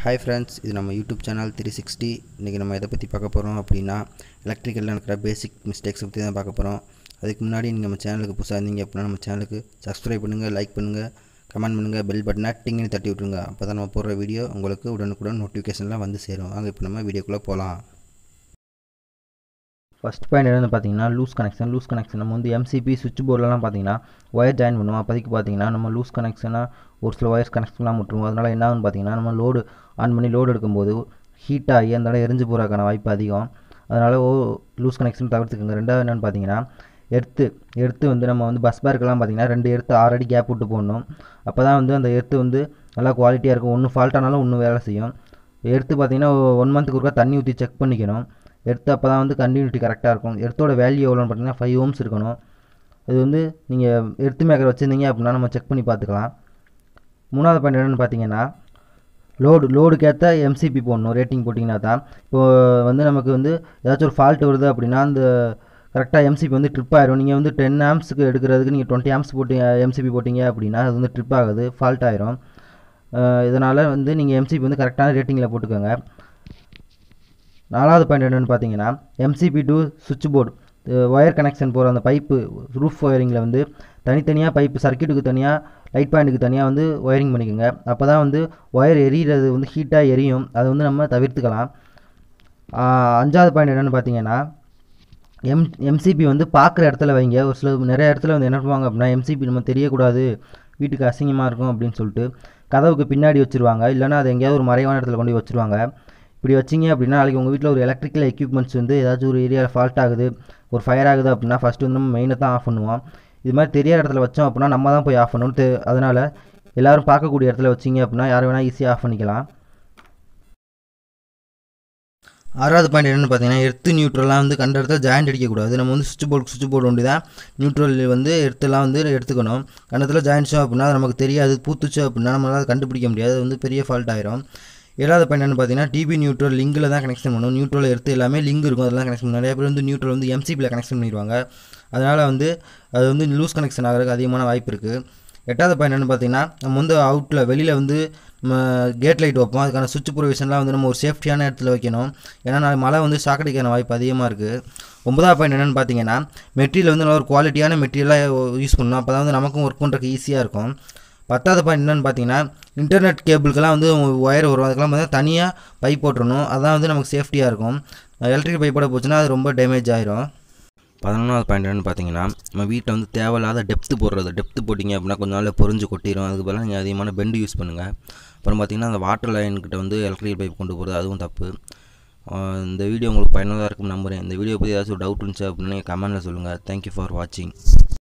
hi friends இது நம்ம YouTube channel three sixty இன்றைக்கி நம்ம எதை பற்றி பார்க்க போகிறோம் அப்படின்னா எலக்ட்ரிக்கலில் நடக்கிற பேசிக் மிஸ்டேக்ஸ் பற்றி தான் பார்க்க போகிறோம் அதுக்கு முன்னாடி நீங்கள் நம்ம சேனலுக்கு புதுசாக இருந்தீங்க அப்படின்னா நம்ம சேனலுக்கு சப்ஸ்கிரைப் பண்ணுங்கள் லைக் பண்ணுங்கள் கமெண்ட் பண்ணுங்கள் பெல் பட்டனை டிங்னு தட்டி விட்ருங்க அப்போ தான் நம்ம போடுற வீடியோ உங்களுக்கு உடனுக்குடன் நோட்டிஃபிகேஷன்லாம் வந்து சேரும் வாங்க இப்போ நம்ம வீடியோக்குள்ளே போகலாம் ஃபஸ்ட் பாயிண்ட் என்னென்னு பார்த்தீங்கன்னா லூஸ் கனெக்ஷன் லூஸ் கனெக்ஷன் நம்ம வந்து எம்சிபி சுவிட்ச் போர்டெலாம் பார்த்தீங்கன்னா ஒயர் ஜாயின் பண்ணுவோம் அப்போதைக்கு பார்த்தீங்கன்னா நம்ம லூஸ் கனெக்ஷனாக ஒரு சில ஒயர்ஸ் கனெக்ஷன்லாம் விட்டுருவோம் அதனால் என்ன ஆகும்னு பார்த்தீங்கன்னா நம்ம லோடு ஆன் பண்ணி லோடு எடுக்கும்போது ஹீட் ஆகி அந்த இடம் எரிஞ்சு போகிறதுக்கான வாய்ப்பு அதிகம் அதனால் ஓ லூஸ் கனெக்ஷன் தவிர்த்துக்கோங்க ரெண்டாவது என்னென்னு பார்த்தீங்கன்னா எர்த்து எர்த்து வந்து நம்ம வந்து பஸ் பேருக்கெல்லாம் பார்த்தீங்கன்னா ரெண்டு எர்த்து ஆறு அடி கேப் விட்டு போடணும் அப்போ தான் வந்து அந்த எர்த்து வந்து நல்லா குவாலிட்டியாக இருக்கும் ஒன்று ஃபால்ட் ஆனாலும் ஒன்று வேலை செய்யும் எர்த்து பார்த்தீங்கன்னா ஒன் மந்த்துக்கு ஒருக்கா தண்ணி ஊற்றி செக் பண்ணிக்கணும் எர்த்து அப்போ தான் வந்து கண்டினியூட்டி கரெக்டாக இருக்கும் எர்த்தோட வேல்யூ எவ்வளோன்னு பார்த்தீங்கன்னா ஃபைவ் ஓம்ஸ் இருக்கணும் இது வந்து நீங்கள் எர்த்து மேக்கர் வச்சுருந்தீங்க அப்படின்னா நம்ம செக் பண்ணி பார்த்துக்கலாம் மூணாவது பாயிண்ட் என்னென்னு பார்த்தீங்கன்னா லோடு லோடுக்கேற்ற எம்சிபி போடணும் ரேட்டிங் போட்டிங்கன்னா தான் இப்போது வந்து நமக்கு வந்து ஏதாச்சும் ஒரு ஃபால்ட் வருது அப்படின்னா அந்த கரெக்டாக எம்சிபி வந்து ட்ரிப் ஆயிரும் நீங்கள் வந்து டென் ஆம்ஸுக்கு எடுக்கிறதுக்கு நீங்கள் டுவெண்ட்டி ஆம்ஸ் போட்டு எம்சிபி போட்டிங்க அப்படின்னா அது வந்து ட்ரிப் ஆகுது ஃபால்ட் ஆயிரும் இதனால் வந்து நீங்கள் எம்சிபி வந்து கரெக்டான ரேட்டிங்கில் போட்டுக்கோங்க நாலாவது பாயிண்ட் என்னென்னு பார்த்தீங்கன்னா எம்சிபி டு சுவிட்ச் போர்டு ஒயர் கனெக்ஷன் போகிற அந்த பைப்பு ரூஃப் ஒயரிங்கில் வந்து தனித்தனியாக பைப்பு சர்க்கியூட்டுக்கு தனியாக லைட் பாயிண்ட்டுக்கு தனியாக வந்து ஒயரிங் பண்ணிக்கோங்க அப்போ தான் வந்து ஒயர் எரியிறது வந்து ஹீட்டாக எரியும் அதை வந்து நம்ம தவிர்த்துக்கலாம் அஞ்சாவது பாயிண்ட் என்னென்னு பார்த்தீங்கன்னா எம் எம்சிபி வந்து பார்க்குற இடத்துல வைங்க ஒரு சில நிறைய இடத்துல வந்து என்ன பண்ணுவாங்க அப்படின்னா எம்சிபி நம்ம தெரியக்கூடாது வீட்டுக்கு அசிங்கமாக இருக்கும் அப்படின்னு சொல்லிட்டு கதவுக்கு பின்னாடி வச்சுருவாங்க இல்லைனா அது எங்கேயாவது ஒரு மறைவான இடத்துல கொண்டு போய் வச்சுருவாங்க இப்படி வச்சிங்க அப்படின்னா நாளைக்கு உங்கள் வீட்டில் ஒரு எலக்ட்ரிக்கல் எக்யூப்மெண்ட்ஸ் வந்து ஏதாச்சும் ஒரு ஏரியாவில் ஃபால்ட் ஆகுது ஒரு ஃபயர் ஆகுது அப்படின்னா ஃபஸ்ட்டு வந்து நம்ம மெயினை தான் ஆஃப் பண்ணுவோம் இது மாதிரி தெரியாத இடத்துல வச்சோம் அப்படின்னா நம்ம தான் போய் ஆஃப் பண்ணணும் தெ அதனால் எல்லோரும் பார்க்கக்கூடிய இடத்துல வச்சிங்க அப்படின்னா யார் வேணால் ஈஸியாக ஆஃப் பண்ணிக்கலாம் ஆறாவது பாயிண்ட் என்னென்னு பார்த்தீங்கன்னா எர்த்து நியூட்ரல்லாம் வந்து கண்ட இடத்துல ஜாயிண்ட் அடிக்கக்கூடாது நம்ம வந்து சுவிட்ச் போர்டு சுவிட்ச் போர்டு ஒன்று தான் நியூட்ரல் வந்து எர்த்தெல்லாம் வந்து எடுத்துக்கணும் கண்டத்தில் ஜாயின்ட்ஸும் அப்படின்னா அது நமக்கு தெரியாது பூத்துச்சு அப்படின்னா நம்மளால் கண்டுபிடிக்க முடியாது அது வந்து பெரிய ஃபால்ட் ஆயிரும் ஏழாவது பாயிண்ட் என்னென்னு பார்த்தீங்கன்னா டிபி நியூட்ரல் லிங்கில் தான் கனெக்ஷன் பண்ணும் நியூட்ரல் எடுத்து எல்லாமே லிங்க் இருக்கும் அதெல்லாம் கனெக்ஷன் நிறைய பேர் வந்து நியூட்ரல் வந்து எம்சிபியில் கனெக்ஷன் பண்ணிடுவாங்க அதனால் வந்து அது வந்து லூஸ் கனெக்ஷன் ஆகிறதுக்கு அதிகமான வாய்ப்பு இருக்குது எட்டாவது பாயிண்ட் என்னென்னு பார்த்தீங்கன்னா நம்ம வந்து அவுட்டில் வெளியில் வந்து நம்ம கேட் லைட் வைப்போம் அதுக்கான சுவிட்ச் ப்ரொவிஷன்லாம் வந்து நம்ம ஒரு சேஃப்டியான இடத்துல வைக்கணும் ஏன்னா நாளைக்கு மழை வந்து ஷாக்கடிக்கான வாய்ப்பு அதிகமாக இருக்குது ஒன்பதாவது பாயிண்ட் என்னென்னு பார்த்தீங்கன்னா மெட்டீரியல் வந்து நல்ல ஒரு குவாலிட்டியான மெட்டீரியலாக யூஸ் பண்ணணும் அப்போ தான் வந்து நமக்கும் ஒர்க் பண்ணுறதுக்கு ஈஸியாக இருக்கும் பத்தாவது பாயிண்ட் என்னென்னு பார்த்தீங்கன்னா இன்டர்நெட் கேபிளுக்கெல்லாம் வந்து ஒயர் வரும் அதுக்கெல்லாம் பார்த்தீங்கன்னா தனியாக பைப் போட்டுறணும் அதான் வந்து நமக்கு சேஃப்டியாக இருக்கும் எலக்ட்ரிக் பைப்போட போச்சுன்னா அது ரொம்ப டேமேஜ் ஆயிரும் பதினொன்றாவது பாயிண்ட் என்னென்னு பார்த்தீங்கன்னா நம்ம வீட்டில் வந்து தேவையில்லாத டெப்த்து போடுறது டெப்த்து போட்டிங்க அப்படின்னா கொஞ்ச நாளில் பொறிஞ்சு கொட்டிடும் அதுக்கு பதிலாக நீங்கள் அதிகமான பெண்டு யூஸ் பண்ணுங்கள் அப்புறம் பார்த்தீங்கன்னா அந்த வாட்டர் லைன்கிட்ட வந்து எலக்ட்ரிக்கல் பைப் கொண்டு போகிறது அதுவும் தப்பு இந்த வீடியோ உங்களுக்கு பயனுள்ளதாக இருக்கும் நம்புகிறேன் இந்த வீடியோ பற்றி ஏதாச்சும் டவுட் இருந்துச்சு அப்படின்னு நீங்கள் கமெண்ட்டில் சொல்லுங்கள் தேங்க்யூ ஃபார் வாட்சிங்